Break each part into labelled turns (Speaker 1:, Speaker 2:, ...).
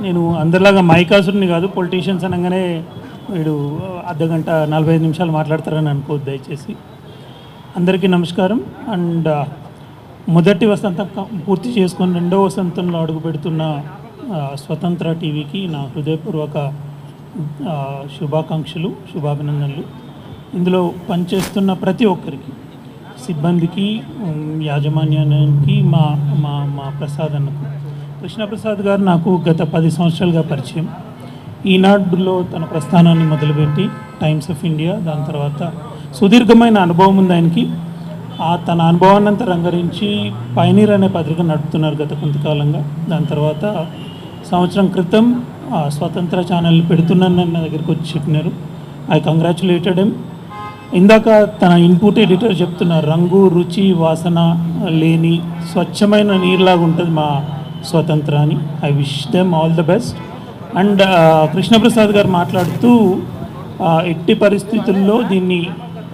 Speaker 1: నేను అందరిలాగా మైకాసుడిని కాదు పొలిటీషియన్స్ అనగానే వీడు అర్ధ గంట నలభై ఐదు నిమిషాలు మాట్లాడతారని అనుకోవద్దు దయచేసి అందరికీ నమస్కారం అండ్ మొదటి వసంతం క- పూర్తి చేసుకొని రెండో వసంతంలో అడుగు పెడుతున్న ఆ, స్వతంత్ర టీవీకి నా హృదయపూర్వక ఆ, శుభాకాంక్షలు శుభాభినందనలు ఇందులో పనిచేస్తున్న ప్రతి ఒక్కరికి సిబ్బందికి ఉమ్, యాజమాన్యానికి మా మా మా ప్రసాద్ అన్నకు కృష్ణప్రసాద్ గారు నాకు గత పది సంవత్సరాలుగా పరిచయం ఈనాడులో తన ప్రస్థానాన్ని మొదలుపెట్టి టైమ్స్ ఆఫ్ ఇండియా దాని తర్వాత సుదీర్ఘమైన అనుభవం ఉంది ఆయనకి ఆ తన అనుభవాన్ని అంతా రంగరించి పైనీర్ అనే పత్రిక నడుపుతున్నారు గత కొంతకాలంగా దాని తర్వాత సంవత్సరం క్రితం ఆ స్వతంత్ర ఛానల్ పెడుతున్నానని నా దగ్గరికి వచ్చి చెప్పినారు ఐ కంగ్రాచులేటెడ్ ఎమ్ ఇందాక తన ఇన్పుట్ ఎడిటర్ చెప్తున్నారు రంగు రుచి వాసన లేని స్వచ్ఛమైన నీరులాగా ఉంటుంది మా స్వతంత్ర అని I wish them all the best and Krishnaprasad గారు మాట్లాడుతూ ఆ, ఎట్టి పరిస్థితుల్లో దీన్ని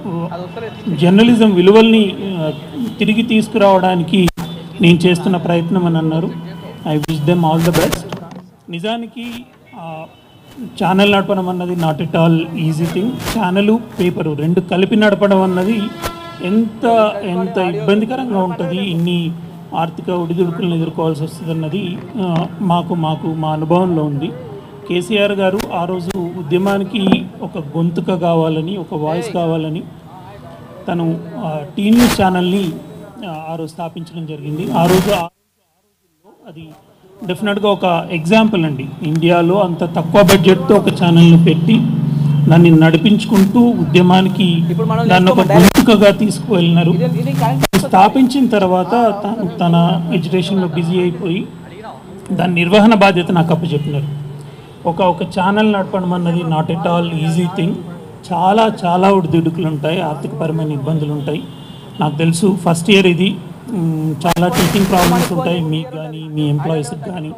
Speaker 1: జర్నలిజం విలువల్ని ఆ, తిరిగి తీసుకురావడానికి నేను చేస్తున్న ప్రయత్నం అని అన్నారు I wish them all the best నిజానికి ఆ, ఛానల్ నడపడం అన్నది not at all easy thing channel paper రెండు కలిపి నడపడం అన్నది ఎంత ఎంత ఇబ్బందికరంగా ఉంటుంది ఇన్ని ఆర్థిక ఒడిదుడుకులను ఎదుర్కోవాల్సి వస్తుంది అన్నది ఆ, మాకు మాకు మా అనుభవంలో ఉంది కేసీఆర్ గారు ఆ రోజు ఉద్యమానికి ఒక గొంతుక కావాలని ఒక వాయిస్ కావాలని తను ఆ, టీ న్యూస్ ఛానల్ని ఆ, ఆ రోజు స్థాపించడం జరిగింది ఆ రోజు ఆ రోజుల్లో అది డెఫినెట్గా ఒక ఎగ్జాంపుల్ అండి ఇండియాలో అంత తక్కువ బడ్జెట్తో ఒక ఛానల్ని పెట్టి దాన్ని నడిపించుకుంటూ ఉద్యమానికి దాన్ని ఒక గొంతుకగా తీసుకువెళ్ళినారు స్థాపించిన తర్వాత తను తన ఎడ్యుకేషన్లో బిజీ అయిపోయి దాని నిర్వహణ బాధ్యత నాకు అప్పచెప్పినారు ఒక ఒక ఛానల్ నడపడం అన్నది not at all easy thing చాలా చాలా ఒడిదుడుకులు ఉంటాయి ఆర్థికపరమైన ఇబ్బందులు ఉంటాయి నాకు తెలుసు ఫస్ట్ ఇయర్ ఇది మ్, చాలా టీచింగ్ ప్రాబ్లమ్స్ ఉంటాయి మీకు కానీ మీ ఎంప్లాయీస్కి కానీ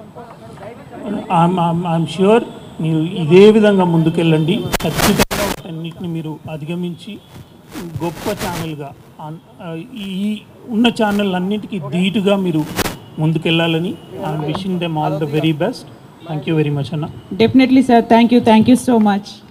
Speaker 1: ఐఎమ్ ష్యూర్ మీరు ఇదే విధంగా ముందుకెళ్ళండి ఖచ్చితంగా వాటన్నిటిని మీరు అధిగమించి గొప్ప ఛానల్గా అన్- ఆ, ఈ ఉన్న ఛానల్ అన్నిటికీ ధీటుగా మీరు ముందుకెళ్ళాలని I'm wishing them all the very best thank you very much అన్న
Speaker 2: Definitely, sir. Thank you. Thank you so much.